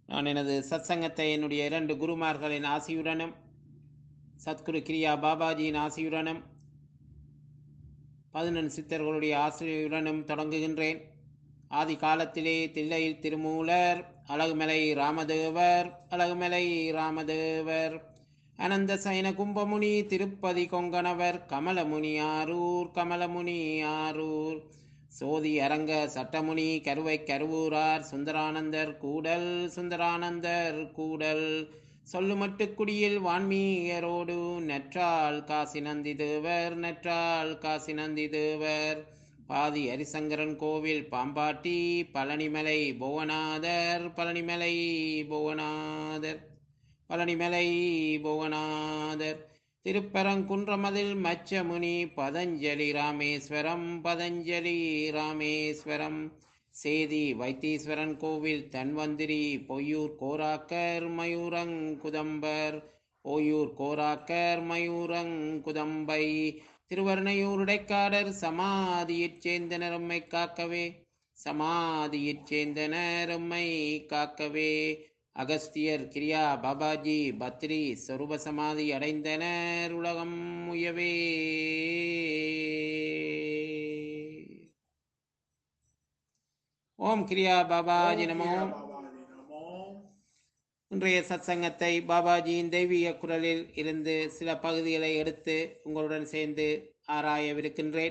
நான் எனது சத்சங்கத்தை என்னுடைய இரண்டு குருமார்களின் ஆசியுடனும் சத்குரு கிரியா பாபாஜியின் ஆசியுடனும் பதினெண் சித்தர்களுடைய ஆசிரியருடனும் தொடங்குகின்றேன் ஆதி காலத்திலே தில்லையில் திருமூலர் அழகுமலை ராமதேவர் அழகுமலை ராமதேவர் அனந்த சைன கும்பமுனி திருப்பதி கொங்கணவர் கமலமுனி ஆரூர் கமலமுனி ஆரூர் சோதி அரங்க சட்டமுனி கருவை கருவூரார் சுந்தரானந்தர் கூடல் சுந்தரானந்தர் கூடல் சொல்லுமட்டுக்குடியில் வான்மீகரோடு நற்றால் காசி நந்தி தேவர் நற்றால் காசி நந்தி தேவர் பாதி ஹரிசங்கரன் கோவில் பாம்பாட்டி பழனிமலை புவனாதர் பழனிமலை புவனாதர் பழனிமலை புவனாதர் திருப்பரங்குன்றமதில் மச்சமுனி பதஞ்சலி ராமேஸ்வரம் பதஞ்சலி ராமேஸ்வரம் சேதி வைத்தீஸ்வரன் கோவில் தன்வந்திரி பொய்யூர் கோராக்கர் மயூரங்குதம்பர் ஓயூர் கோராக்கர் மயூரங்குதம்பை திருவர்ணையூர் உடைக்காடர் சமாதியிற் சேர்ந்தனர் எம்மை காக்கவே சமாதியிற் சேர்ந்தனர் எம்மை காக்கவே அகஸ்தியர் கிரியா பாபாஜி பத்ரி சொரூப சமாதி அடைந்தனர் உலகம் உயவே ஓம் கிரியா பாபாஜி நமோ இன்றைய சத்சங்கத்தை பாபாஜியின் தெய்வீக குரலில் இருந்து சில பகுதிகளை எடுத்து உங்களுடன் சேர்ந்து ஆராயவிருக்கின்றேன்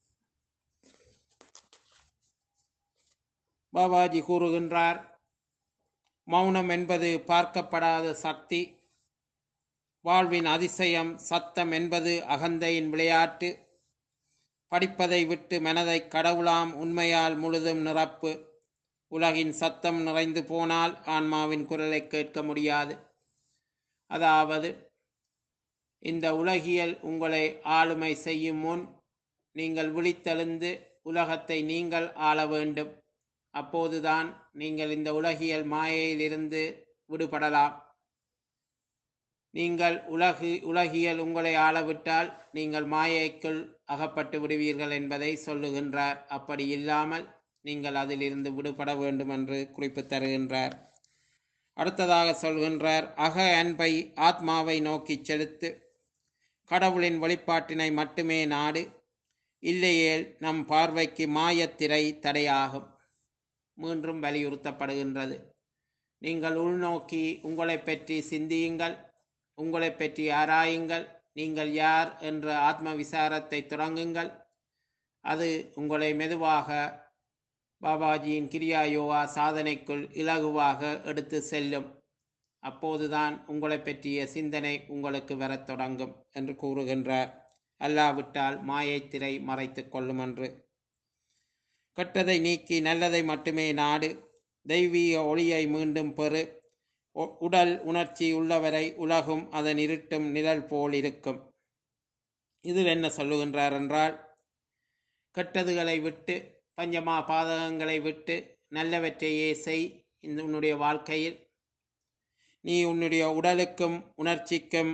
பாபாஜி கூறுகின்றார் மௌனம் என்பது பார்க்கப்படாத சக்தி வாழ்வின் அதிசயம் சத்தம் என்பது அகந்தையின் விளையாட்டு படிப்பதை விட்டு மனதை கடவுளாம் உண்மையால் முழுதும் நிரப்பு உலகின் சத்தம் நிறைந்து போனால் ஆன்மாவின் குரலை கேட்க முடியாது அதாவது இந்த உலகியல் உங்களை ஆளுமை செய்யும் முன் நீங்கள் விழித்தெழுந்து உலகத்தை நீங்கள் ஆள வேண்டும் அப்போதுதான் நீங்கள் இந்த உலகியல் மாயையிலிருந்து விடுபடலாம் நீங்கள் உலகு உலகியல் உங்களை ஆளவிட்டால் நீங்கள் மாயைக்குள் அகப்பட்டு விடுவீர்கள் என்பதை சொல்லுகின்றார் அப்படி இல்லாமல் நீங்கள் அதிலிருந்து விடுபட வேண்டும் என்று குறிப்பு தருகின்றார் அடுத்ததாக சொல்கின்றார் அக அன்பை ஆத்மாவை நோக்கி செலுத்து கடவுளின் வெளிப்பாட்டினை மட்டுமே நாடு இல்லையேல் நம் பார்வைக்கு மாயத்திரை தடையாகும் மீண்டும் வலியுறுத்தப்படுகின்றது நீங்கள் உள்நோக்கி உங்களை பற்றி சிந்தியுங்கள் உங்களை பற்றி ஆராயுங்கள் நீங்கள் யார் என்ற ஆத்ம விசாரத்தை தொடங்குங்கள் அது உங்களை மெதுவாக பாபாஜியின் கிரியா யோகா சாதனைக்குள் இலகுவாக எடுத்து செல்லும் அப்போதுதான் உங்களை பற்றிய சிந்தனை உங்களுக்கு வரத் தொடங்கும் என்று கூறுகின்றார் அல்லாவிட்டால் மாயத்திரை மறைத்து கொள்ளும் என்று கெட்டதை நீக்கி நல்லதை மட்டுமே நாடு தெய்வீக ஒளியை மீண்டும் பெறு உடல் உணர்ச்சி உள்ளவரை உலகும் அதன் இருட்டும் நிழல் போல் இருக்கும் இதில் என்ன சொல்லுகின்றார் என்றால் கெட்டதுகளை விட்டு பஞ்சமா பாதகங்களை விட்டு நல்லவற்றையே செய் இந்த உன்னுடைய வாழ்க்கையில் நீ உன்னுடைய உடலுக்கும் உணர்ச்சிக்கும்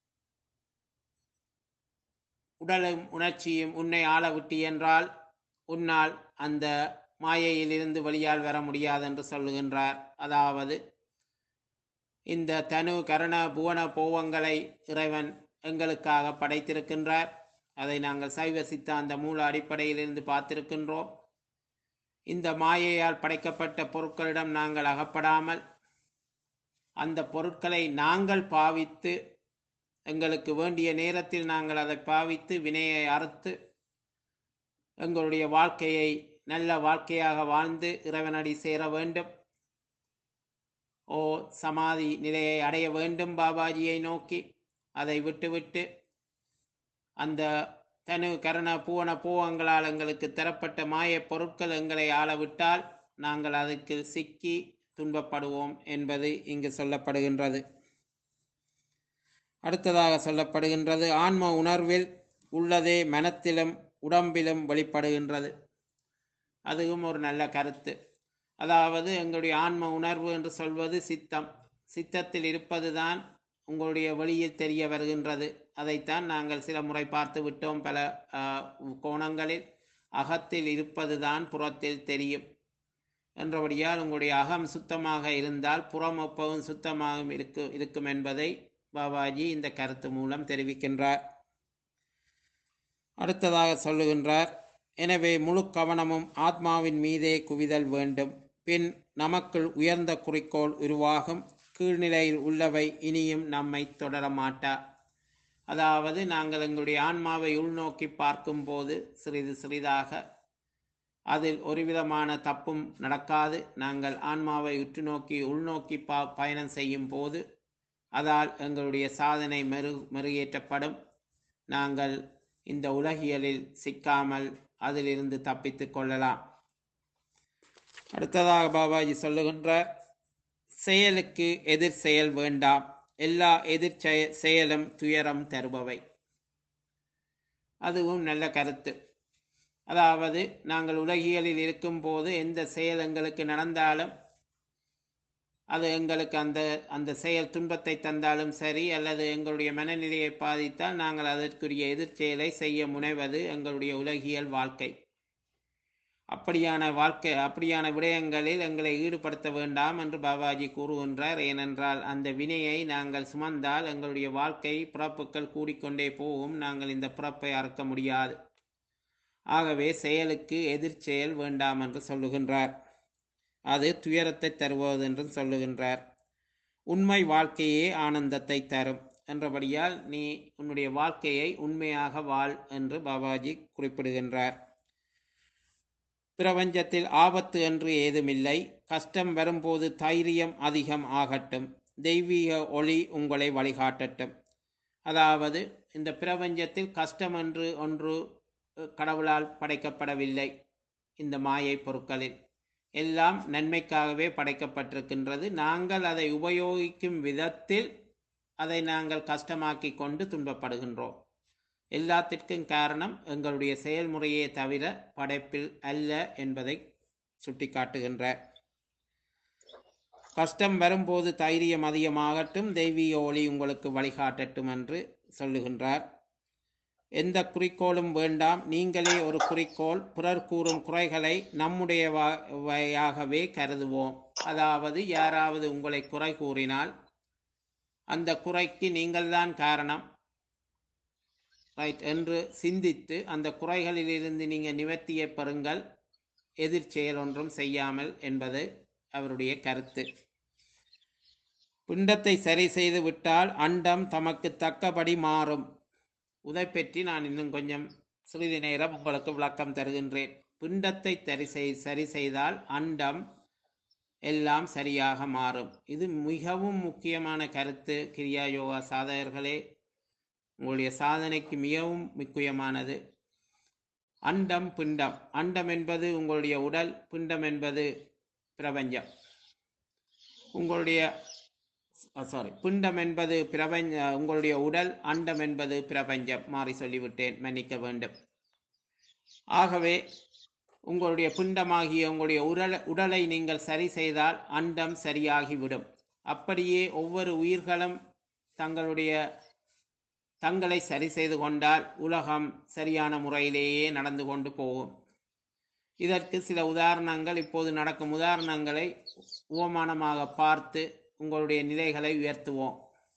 உடலும் உணர்ச்சியும் உன்னை ஆள விட்டு என்றால் உன்னால் அந்த மாயையிலிருந்து வெளியால் வர முடியாது என்று சொல்லுகின்றார் அதாவது இந்த தனு கரண புவன போவங்களை இறைவன் எங்களுக்காக படைத்திருக்கின்றார் அதை நாங்கள் சைவ சித்தாந்த மூல அடிப்படையிலிருந்து பார்த்திருக்கின்றோம் இந்த மாயையால் படைக்கப்பட்ட பொருட்களிடம் நாங்கள் அகப்படாமல் அந்த பொருட்களை நாங்கள் பாவித்து எங்களுக்கு வேண்டிய நேரத்தில் நாங்கள் அதை பாவித்து வினையை அறுத்து எங்களுடைய வாழ்க்கையை நல்ல வாழ்க்கையாக வாழ்ந்து இறைவனடி சேர வேண்டும் ஓ சமாதி நிலையை அடைய வேண்டும் பாபாஜியை நோக்கி அதை விட்டுவிட்டு அந்த தனு கரண பூவன பூவங்களால் எங்களுக்கு தரப்பட்ட மாய பொருட்கள் எங்களை ஆளவிட்டால் நாங்கள் அதுக்கு சிக்கி துன்பப்படுவோம் என்பது இங்கு சொல்லப்படுகின்றது அடுத்ததாக சொல்லப்படுகின்றது ஆன்ம உணர்வில் உள்ளதே மனத்திலும் உடம்பிலும் வெளிப்படுகின்றது அதுவும் ஒரு நல்ல கருத்து அதாவது எங்களுடைய ஆன்ம உணர்வு என்று சொல்வது சித்தம் சித்தத்தில் இருப்பதுதான் உங்களுடைய வெளியில் தெரிய வருகின்றது அதைத்தான் நாங்கள் சில முறை பார்த்து விட்டோம் பல கோணங்களில் அகத்தில் இருப்பதுதான் புறத்தில் தெரியும் என்றபடியால் உங்களுடைய அகம் சுத்தமாக இருந்தால் புறம் எப்பவும் சுத்தமாக இருக்கும் இருக்கும் என்பதை பாபாஜி இந்த கருத்து மூலம் தெரிவிக்கின்றார் அடுத்ததாக சொல்லுகின்றார் எனவே முழு கவனமும் ஆத்மாவின் மீதே குவிதல் வேண்டும் பின் நமக்குள் உயர்ந்த குறிக்கோள் உருவாகும் கீழ்நிலையில் உள்ளவை இனியும் நம்மை தொடர மாட்டா அதாவது நாங்கள் எங்களுடைய ஆன்மாவை உள்நோக்கி பார்க்கும்போது சிறிது சிறிதாக அதில் ஒரு விதமான தப்பும் நடக்காது நாங்கள் ஆன்மாவை உற்று நோக்கி உள்நோக்கி பா பயணம் செய்யும் போது அதால் எங்களுடைய சாதனை மெரு மெருகேற்றப்படும் நாங்கள் இந்த உலகியலில் சிக்காமல் அதிலிருந்து தப்பித்து கொள்ளலாம் அடுத்ததாக பாபாஜி சொல்லுகின்றார் செயலுக்கு எதிர் செயல் வேண்டாம் எல்லா எதிர் செய- செயலும் துயரம் தருபவை அதுவும் நல்ல கருத்து அதாவது நாங்கள் உலகியலில் இருக்கும்போது எந்த செயல் எங்களுக்கு நடந்தாலும் அது எங்களுக்கு அந்த அந்த செயல் துன்பத்தை தந்தாலும் சரி அல்லது எங்களுடைய மனநிலையை பாதித்தால் நாங்கள் அதற்குரிய எதிர்ச்செயலை செய்ய முனைவது எங்களுடைய உலகியல் வாழ்க்கை அப்படியான வாழ்க்கை அப்படியான விடயங்களில் எங்களை ஈடுபடுத்த வேண்டாம் என்று பாபாஜி கூறுகின்றார் ஏனென்றால் அந்த வினையை நாங்கள் சுமந்தால் எங்களுடைய வாழ்க்கை பிறப்புகள் கூடிக்கொண்டே போகும் நாங்கள் இந்த பிறப்பை அறுக்க முடியாது ஆகவே செயலுக்கு எதிர்ச்செயல் வேண்டாம் என்று சொல்லுகின்றார் அது துயரத்தை தருவது என்றும் சொல்லுகின்றார் உண்மை வாழ்க்கையே ஆனந்தத்தை தரும் என்றபடியால் நீ உன்னுடைய வாழ்க்கையை உண்மையாக வாழ் என்று பாபாஜி குறிப்பிடுகின்றார் பிரபஞ்சத்தில் ஆபத்து என்று ஏதுமில்லை கஷ்டம் வரும்போது தைரியம் அதிகம் ஆகட்டும் தெய்வீக ஒளி உங்களை வழிகாட்டட்டும் அதாவது இந்த பிரபஞ்சத்தில் கஷ்டம் என்று ஒன்று அஹ், கடவுளால் படைக்கப்படவில்லை இந்த மாயை பொருட்களில் எல்லாம் நன்மைக்காகவே படைக்கப்பட்டிருக்கின்றது நாங்கள் அதை உபயோகிக்கும் விதத்தில் அதை நாங்கள் கஷ்டமாக்கி கொண்டு துன்பப்படுகின்றோம் எல்லாத்திற்கும் காரணம் எங்களுடைய செயல்முறையே தவிர படைப்பில் அல்ல என்பதை சுட்டிக்காட்டுகின்றார் கஷ்டம் வரும்போது தைரியம் அதிகமாகட்டும் தெய்வீக ஒளி உங்களுக்கு வழிகாட்டட்டும் என்று சொல்லுகின்றார் எந்த குறிக்கோளும் வேண்டாம் நீங்களே ஒரு குறிக்கோள் பிறர் கூறும் குறைகளை நம்முடைய வா- வாயாகவே கருதுவோம் அதாவது யாராவது உங்களை குறை கூறினால் அந்த குறைக்கு நீங்கள்தான் காரணம் ரைட் என்று சிந்தித்து அந்த குறைகளிலிருந்து நீங்கள் நிவர்த்தியை பெறுங்கள் எதிர்ச்செயல் ஒன்றும் செய்யாமல் என்பது அவருடைய கருத்து பிண்டத்தை சரி செய்து விட்டால் அண்டம் தமக்கு தக்கபடி மாறும் இதை பற்றி நான் இன்னும் கொஞ்சம் சிறிது நேரம் உங்களுக்கு விளக்கம் தருகின்றேன் பிண்டத்தை சரி செய் சரி செய்தால் அண்டம் எல்லாம் சரியாக மாறும் இது மிகவும் முக்கியமான கருத்து கிரியா யோகா சாதகர்களே உங்களுடைய சாதனைக்கு மிகவும் முக்கியமானது அண்டம் பிண்டம் அண்டம் என்பது உங்களுடைய உடல் பிண்டம் என்பது பிரபஞ்சம் உங்களுடைய சாரி பிண்டம் என்பது பிரபஞ்ச உங்களுடைய உடல் அண்டம் என்பது பிரபஞ்சம் மாறி சொல்லிவிட்டேன் மன்னிக்க வேண்டும் ஆகவே உங்களுடைய பிண்டமாகிய உங்களுடைய உடல் உடலை நீங்கள் சரி செய்தால் அண்டம் சரியாகிவிடும் அப்படியே ஒவ்வொரு உயிர்களும் தங்களுடைய தங்களை சரி செய்து கொண்டால் உலகம் சரியான முறையிலேயே நடந்து கொண்டு போகும் இதற்கு சில உதாரணங்கள் இப்போது நடக்கும் உதாரணங்களை உவமானமாக பார்த்து உங்களுடைய நிலைகளை உயர்த்துவோம்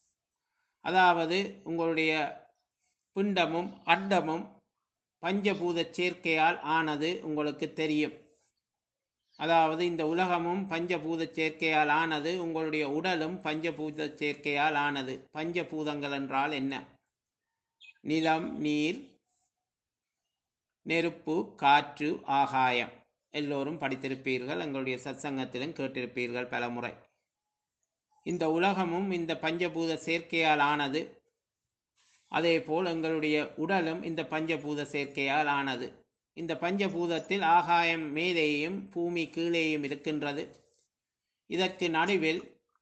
அதாவது உங்களுடைய பிண்டமும் அண்டமும் பஞ்சபூத சேர்க்கையால் ஆனது உங்களுக்கு தெரியும் அதாவது இந்த உலகமும் பஞ்சபூத சேர்க்கையால் ஆனது உங்களுடைய உடலும் பஞ்சபூத சேர்க்கையால் ஆனது பஞ்சபூதங்கள் என்றால் என்ன நிலம் நீர் நெருப்பு காற்று ஆகாயம் எல்லோரும் படித்திருப்பீர்கள் எங்களுடைய சத்சங்கத்திலும் கேட்டிருப்பீர்கள் பலமுறை இந்த உலகமும் இந்த பஞ்சபூத சேர்க்கையால் ஆனது அதேபோல் எங்களுடைய உடலும் இந்த பஞ்சபூத சேர்க்கையால் ஆனது இந்த பஞ்சபூதத்தில் ஆகாயம் மேலேயும் பூமி கீழேயும் இருக்கின்றது இதற்கு நடுவில்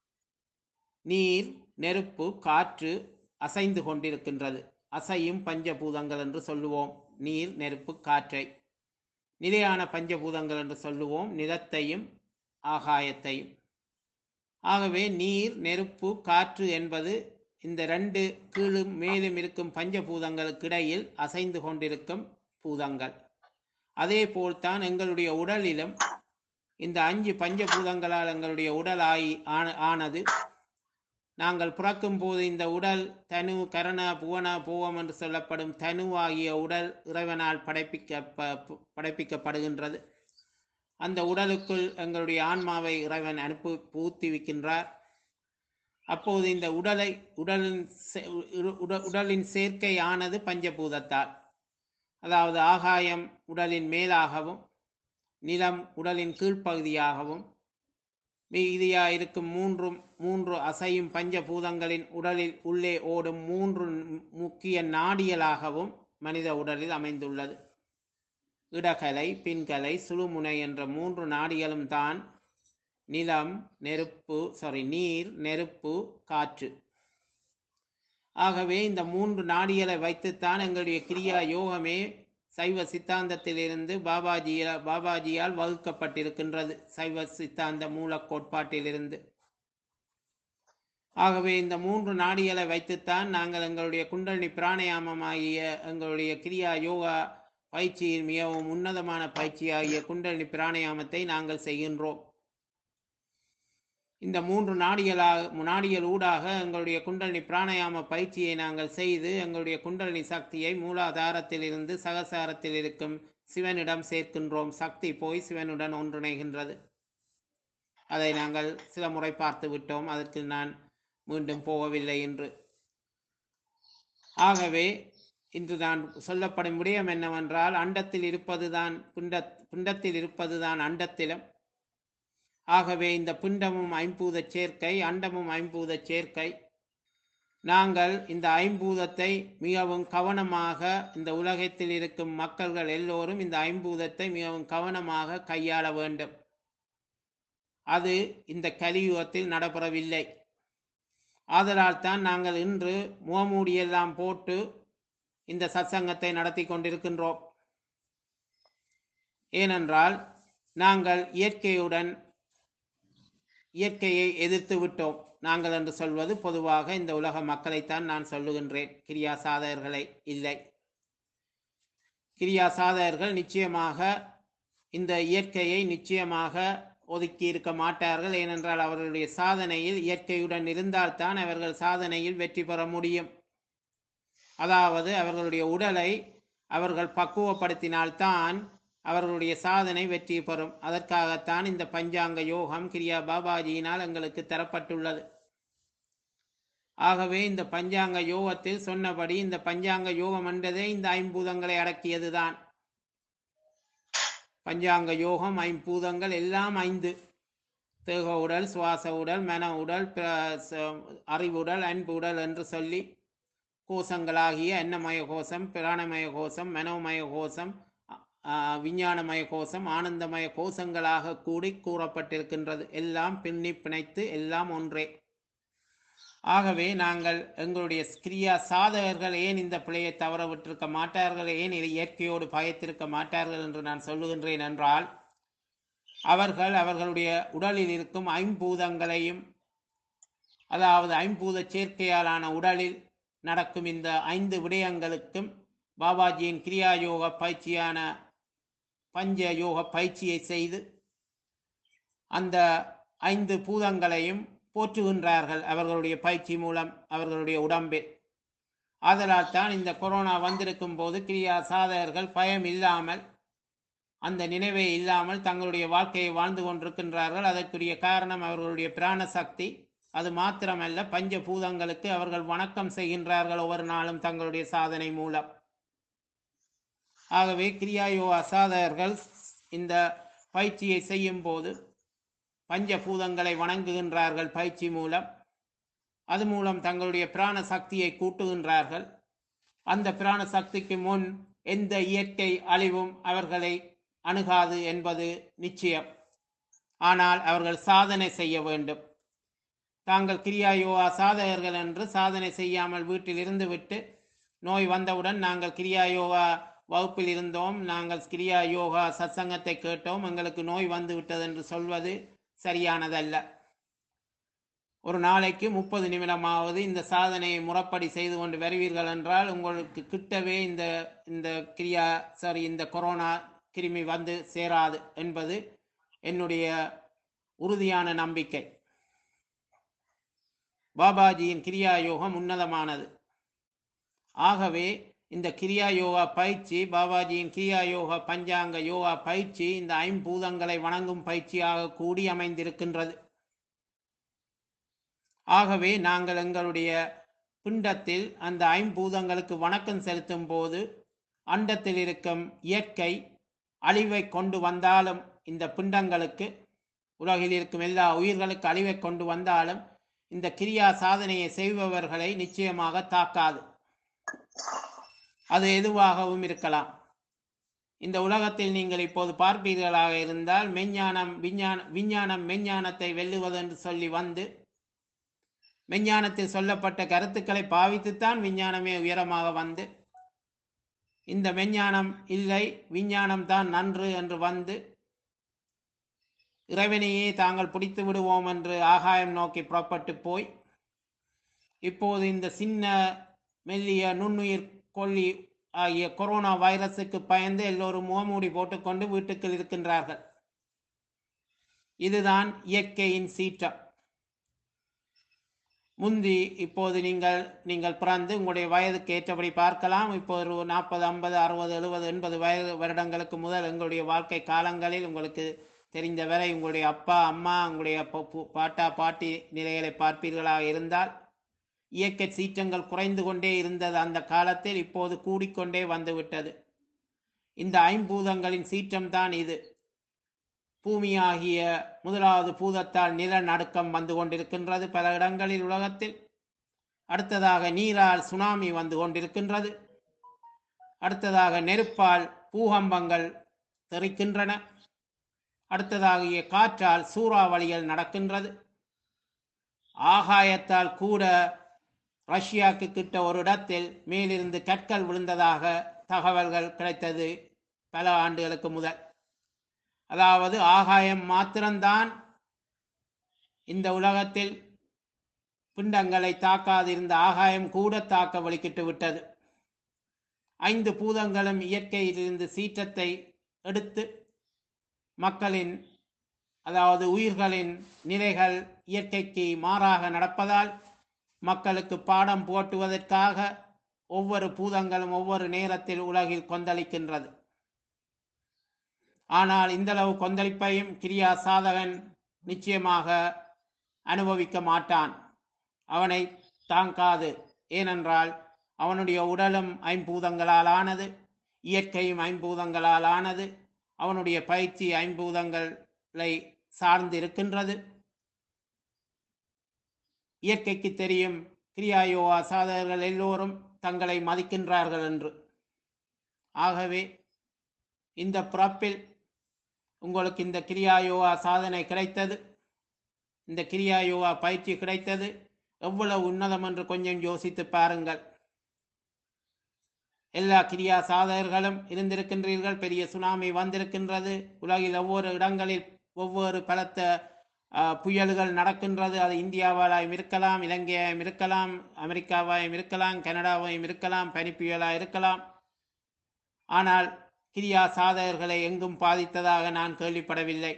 நீர் நெருப்பு காற்று அசைந்து கொண்டிருக்கின்றது அசையும் பஞ்சபூதங்கள் என்று சொல்லுவோம் நீர் நெருப்பு காற்றை நிலையான பஞ்சபூதங்கள் என்று சொல்லுவோம் நிலத்தையும் ஆகாயத்தையும் ஆகவே நீர் நெருப்பு காற்று என்பது இந்த ரெண்டு கீழும் மேலும் இருக்கும் பஞ்சபூதங்களுக்கு இடையில் அசைந்து கொண்டிருக்கும் பூதங்கள் அதே போல்தான் எங்களுடைய உடலிலும் இந்த அஞ்சு பஞ்சபூதங்களால் எங்களுடைய உடல் ஆயி ஆன- ஆனது நாங்கள் பிறக்கும் போது இந்த உடல் தனு கரண புவன பூவம் என்று சொல்லப்படும் தனு ஆகிய உடல் இறைவனால் படைப்பிக்க ப- படைப்பிக்கப்படுகின்றது அந்த உடலுக்குள் எங்களுடைய ஆன்மாவை இறைவன் அனுப்பி ஊக்குவிக்கின்றார் அப்போது இந்த உடலை உடலின் சே- உ- உட- உடலின் சேர்க்கை ஆனது பஞ்சபூதத்தால் அதாவது ஆகாயம் உடலின் மேலாகவும் நிலம் உடலின் கீழ்ப்பகுதியாகவும் மீதியா இருக்கும் மூன்று மூன்று அசையும் பஞ்சபூதங்களின் உடலில் உள்ளே ஓடும் மூன்று முக்கிய நாடியலாகவும் மனித உடலில் அமைந்துள்ளது இடகலை பின்கலை சுழுமுனை என்ற மூன்று நாடிகளும் தான் நிலம் நெருப்பு சாரி நீர் நெருப்பு காற்று ஆகவே இந்த மூன்று நாடிகளை வைத்துத்தான் எங்களுடைய கிரியா யோகமே சைவ சித்தாந்தத்திலிருந்து பாபாஜிய பாபாஜியால் வகுக்கப்பட்டிருக்கின்றது சைவ சித்தாந்த மூல கோட்பாட்டிலிருந்து ஆகவே இந்த மூன்று நாடிகளை வைத்துத்தான் நாங்கள் எங்களுடைய குண்டலினி பிராணயாமம் ஆகிய எங்களுடைய கிரியா யோகா பயிற்சியின் மிகவும் உன்னதமான பயிற்சியாகிய குண்டலினி பிராணயாமத்தை நாங்கள் செய்கின்றோம் இந்த மூன்று நாடிகளாக நாடிகள் ஊடாக எங்களுடைய குண்டலினி பிராணயாம பயிற்சியை நாங்கள் செய்து எங்களுடைய குண்டலினி சக்தியை மூலாதாரத்திலிருந்து சகசாரத்தில் இருக்கும் சிவனிடம் சேர்க்கின்றோம் சக்தி போய் சிவனுடன் ஒன்றிணைகின்றது அதை நாங்கள் சில முறை பார்த்து விட்டோம் அதற்கு நான் மீண்டும் போகவில்லை என்று ஆகவே இன்று நான் சொல்லப்படும் விடயம் என்னவென்றால் அண்டத்தில் இருப்பதுதான் பிண்ட பிண்டத்தில் இருப்பதுதான் அண்டத்திலும் ஆகவே இந்த பிண்டமும் ஐம்பூத சேர்க்கை அண்டமும் ஐம்பூத சேர்க்கை நாங்கள் இந்த ஐம்பூதத்தை மிகவும் கவனமாக இந்த உலகத்தில் இருக்கும் மக்கள்கள் எல்லோரும் இந்த ஐம்பூதத்தை மிகவும் கவனமாக கையாள வேண்டும் அது இந்த கலியுகத்தில் நடைபெறவில்லை ஆதலால் தான் நாங்கள் இன்று முகமூடியெல்லாம் போட்டு இந்த சத்சங்கத்தை நடத்தி கொண்டிருக்கின்றோம் ஏனென்றால் நாங்கள் இயற்கையுடன் இயற்கையை எதிர்த்து விட்டோம் நாங்கள் என்று சொல்வது பொதுவாக இந்த உலக மக்களைத்தான் நான் சொல்லுகின்றேன் கிரியா சாதகர்களை இல்லை கிரியா சாதகர்கள் நிச்சயமாக இந்த இயற்கையை நிச்சயமாக ஒதுக்கி இருக்க மாட்டார்கள் ஏனென்றால் அவர்களுடைய சாதனையில் இயற்கையுடன் இருந்தால்தான் அவர்கள் சாதனையில் வெற்றி பெற முடியும் அதாவது அவர்களுடைய உடலை அவர்கள் பக்குவப்படுத்தினால்தான் அவர்களுடைய சாதனை வெற்றி பெறும் அதற்காகத்தான் இந்த பஞ்சாங்க யோகம் கிரியா பாபாஜியினால் எங்களுக்கு தரப்பட்டுள்ளது ஆகவே இந்த பஞ்சாங்க யோகத்தில் சொன்னபடி இந்த பஞ்சாங்க யோகம் என்றதே இந்த ஐம்பூதங்களை அடக்கியதுதான் பஞ்சாங்க யோகம் ஐம்பூதங்கள் எல்லாம் ஐந்து தேக உடல் சுவாச உடல் மன உடல் பிர- ச- அறிவுடல் அன்பு உடல் என்று சொல்லி கோஷங்களாகிய அன்னமய கோஷம் பிராணமய கோஷம் மனோமய கோஷம் ஆ, விஞ்ஞானமய கோஷம் ஆனந்தமய கோஷங்களாக கூடி கூறப்பட்டிருக்கின்றது எல்லாம் பின்னி பிணைத்து எல்லாம் ஒன்றே ஆகவே நாங்கள் எங்களுடைய கிரியா சாதகர்கள் ஏன் இந்த பிழையை தவற விட்டிருக்க மாட்டார்கள் ஏன் இதை இயற்கையோடு பயத்திருக்க மாட்டார்கள் என்று நான் சொல்லுகின்றேன் என்றால் அவர்கள் அவர்களுடைய உடலில் இருக்கும் ஐம்பூதங்களையும் அதாவது ஐம்பூத சேர்க்கையாலான உடலில் நடக்கும் இந்த ஐந்து விடயங்களுக்கும் பாபாஜியின் கிரியா யோக பயிற்சியான பஞ்ச யோக பயிற்சியை செய்து அந்த ஐந்து பூதங்களையும் போற்றுகின்றார்கள் அவர்களுடைய பயிற்சி மூலம் அவர்களுடைய உடம்பில் ஆதலால் தான் இந்த கொரோனா வந்திருக்கும் போது கிரியா சாதகர்கள் பயம் இல்லாமல் அந்த நினைவே இல்லாமல் தங்களுடைய வாழ்க்கையை வாழ்ந்து கொண்டிருக்கின்றார்கள் அதற்குரிய காரணம் அவர்களுடைய பிராண சக்தி அது மாத்திரமல்ல பஞ்ச பூதங்களுக்கு அவர்கள் வணக்கம் செய்கின்றார்கள் ஒவ்வொரு நாளும் தங்களுடைய சாதனை மூலம் ஆகவே கிரியாயோகா சாதகர்கள் இந்த பயிற்சியை செய்யும் போது பஞ்சபூதங்களை வணங்குகின்றார்கள் பயிற்சி மூலம் அது மூலம் தங்களுடைய பிராண சக்தியை கூட்டுகின்றார்கள் அந்த பிராண சக்திக்கு முன் எந்த இயற்கை அழிவும் அவர்களை அணுகாது என்பது நிச்சயம் ஆனால் அவர்கள் சாதனை செய்ய வேண்டும் தாங்கள் கிரியா யோகா சாதகர்கள் என்று சாதனை செய்யாமல் வீட்டில் இருந்துவிட்டு நோய் வந்தவுடன் நாங்கள் கிரியா யோகா வகுப்பில் இருந்தோம் நாங்கள் கிரியா யோகா சத்சங்கத்தை கேட்டோம் எங்களுக்கு நோய் வந்து விட்டது என்று சொல்வது சரியானதல்ல ஒரு நாளைக்கு முப்பது நிமிடமாவது இந்த சாதனையை முறைப்படி செய்து கொண்டு வருவீர்கள் என்றால் உங்களுக்கு கிட்டவே இந்த இந்த கிரியா சாரி இந்த கொரோனா கிருமி வந்து சேராது என்பது என்னுடைய உறுதியான நம்பிக்கை பாபாஜியின் கிரியா யோகம் உன்னதமானது ஆகவே இந்த கிரியா யோகா பயிற்சி பாபாஜியின் கிரியா யோகா பஞ்சாங்க யோகா பயிற்சி இந்த ஐம்பூதங்களை வணங்கும் பயிற்சியாக கூடி அமைந்திருக்கின்றது ஆகவே நாங்கள் எங்களுடைய பிண்டத்தில் அந்த ஐம்பூதங்களுக்கு வணக்கம் செலுத்தும் போது அண்டத்தில் இருக்கும் இயற்கை அழிவை கொண்டு வந்தாலும் இந்த பிண்டங்களுக்கு உலகில் இருக்கும் எல்லா உயிர்களுக்கு அழிவை கொண்டு வந்தாலும் இந்த கிரியா சாதனையை செய்பவர்களை நிச்சயமாக தாக்காது அது எதுவாகவும் இருக்கலாம் இந்த உலகத்தில் நீங்கள் இப்போது பார்ப்பீர்களாக இருந்தால் மெஞ்ஞானம் விஞ்ஞான விஞ்ஞானம் மெஞ்ஞானத்தை வெல்லுவது என்று சொல்லி வந்து மெஞ்ஞானத்தில் சொல்லப்பட்ட கருத்துக்களை பாவித்துத்தான் விஞ்ஞானமே உயரமாக வந்து இந்த மெஞ்ஞானம் இல்லை விஞ்ஞானம் தான் நன்று என்று வந்து இறைவனையே தாங்கள் பிடித்து விடுவோம் என்று ஆகாயம் நோக்கி புறப்பட்டு போய் இப்போது இந்த சின்ன மெல்லிய நுண்ணுயிர் கொல்லி ஆகிய கொரோனா வைரஸுக்கு பயந்து எல்லோரும் முகமூடி போட்டுக்கொண்டு வீட்டுக்குள் இருக்கின்றார்கள் இதுதான் இயற்கையின் சீற்றம் முந்தி இப்போது நீங்கள் நீங்கள் பிறந்து உங்களுடைய வயதுக்கு ஏற்றபடி பார்க்கலாம் இப்போ ஒரு நாற்பது ஐம்பது அறுபது எழுபது எண்பது வயது வருடங்களுக்கு முதல் எங்களுடைய வாழ்க்கை காலங்களில் உங்களுக்கு தெரிந்த வரை உங்களுடைய அப்பா அம்மா உங்களுடைய ப- பு- பாட்டா பாட்டி நிலைகளை பார்ப்பீர்களாக இருந்தால் இயற்கை சீற்றங்கள் குறைந்து கொண்டே இருந்தது அந்த காலத்தில் இப்போது கூடிக்கொண்டே வந்துவிட்டது இந்த ஐம்பூதங்களின் சீற்றம்தான் இது பூமியாகிய முதலாவது பூதத்தால் நிலநடுக்கம் வந்து கொண்டிருக்கின்றது பல இடங்களில் உலகத்தில் அடுத்ததாக நீரால் சுனாமி வந்து கொண்டிருக்கின்றது அடுத்ததாக நெருப்பால் பூகம்பங்கள் தெறிக்கின்றன அடுத்ததாகிய காற்றால் சூறாவளிகள் நடக்கின்றது ஆகாயத்தால் கூட ரஷ்யாவுக்கு கிட்ட ஒரு இடத்தில் மேலிருந்து கற்கள் விழுந்ததாக தகவல்கள் கிடைத்தது பல ஆண்டுகளுக்கு முதல் அதாவது ஆகாயம் மாத்திரம்தான் இந்த உலகத்தில் பிண்டங்களை தாக்காதிருந்த ஆகாயம் கூட தாக்க வலிக்கிட்டு விட்டது ஐந்து பூதங்களும் இயற்கையிலிருந்து சீற்றத்தை எடுத்து மக்களின் அதாவது உயிர்களின் நிலைகள் இயற்கைக்கு மாறாக நடப்பதால் மக்களுக்கு பாடம் போட்டுவதற்காக ஒவ்வொரு பூதங்களும் ஒவ்வொரு நேரத்தில் உலகில் கொந்தளிக்கின்றது ஆனால் இந்தளவு கொந்தளிப்பையும் கிரியா சாதகன் நிச்சயமாக அனுபவிக்க மாட்டான் அவனை தாங்காது ஏனென்றால் அவனுடைய உடலும் ஐம்பூதங்களால் ஆனது இயற்கையும் ஐம்பூதங்களால் ஆனது அவனுடைய பயிற்சி ஐம்பூதங்களை சார்ந்து இருக்கின்றது இயற்கைக்கு தெரியும் கிரியாயோகா சாதகர்கள் எல்லோரும் தங்களை மதிக்கின்றார்கள் என்று ஆகவே இந்த பிறப்பில் உங்களுக்கு இந்த கிரியாயோகா சாதனை கிடைத்தது இந்த கிரியாயோகா பயிற்சி கிடைத்தது எவ்வளவு உன்னதம் என்று கொஞ்சம் யோசித்து பாருங்கள் எல்லா கிரியா சாதகர்களும் இருந்திருக்கின்றீர்கள் பெரிய சுனாமி வந்திருக்கின்றது உலகில் ஒவ்வொரு இடங்களில் ஒவ்வொரு பலத்த அஹ், புயல்கள் நடக்கின்றது அது இந்தியாவாயும் இருக்கலாம் இலங்கையாயும் இருக்கலாம் அமெரிக்காவாயும் இருக்கலாம் கனடாவாயும் இருக்கலாம் பனிப்புயலாக இருக்கலாம் ஆனால் கிரியா சாதகர்களை எங்கும் பாதித்ததாக நான் கேள்விப்படவில்லை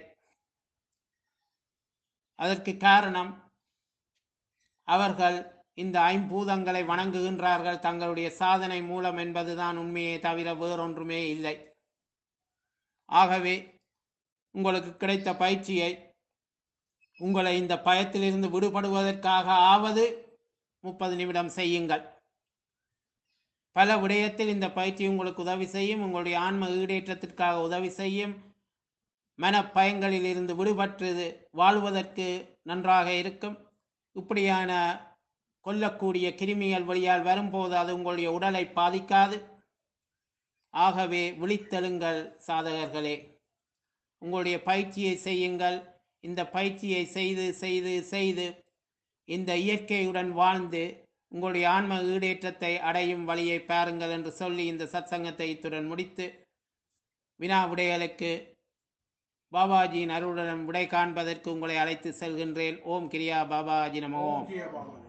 அதற்கு காரணம் அவர்கள் இந்த ஐம்பூதங்களை வணங்குகின்றார்கள் தங்களுடைய சாதனை மூலம் என்பதுதான் உண்மையே தவிர வேறொன்றுமே இல்லை ஆகவே உங்களுக்கு கிடைத்த பயிற்சியை உங்களை இந்த பயத்திலிருந்து விடுபடுவதற்காக ஆவது முப்பது நிமிடம் செய்யுங்கள் பல விடயத்தில் இந்த பயிற்சி உங்களுக்கு உதவி செய்யும் உங்களுடைய ஆன்ம ஈடேற்றத்திற்காக உதவி செய்யும் மனப்பயங்களில் இருந்து விடுபட்டு வாழ்வதற்கு நன்றாக இருக்கும் இப்படியான கொல்லக்கூடிய கிருமிகள் வழியால் வரும்போது அது உங்களுடைய உடலை பாதிக்காது ஆகவே விழித்தெழுங்கள் சாதகர்களே உங்களுடைய பயிற்சியை செய்யுங்கள் இந்த பயிற்சியை செய்து செய்து செய்து இந்த இயற்கையுடன் வாழ்ந்து உங்களுடைய ஆன்ம ஈடேற்றத்தை அடையும் வழியை பாருங்கள் என்று சொல்லி இந்த சத்சங்கத்தை இத்துடன் முடித்து வினா விடைகளுக்கு பாபாஜியின் அருளுடன் விடை காண்பதற்கு உங்களை அழைத்து செல்கின்றேன் ஓம் கிரியா பாபாஜி நம ஓம் ஓம் கிரியா பாபா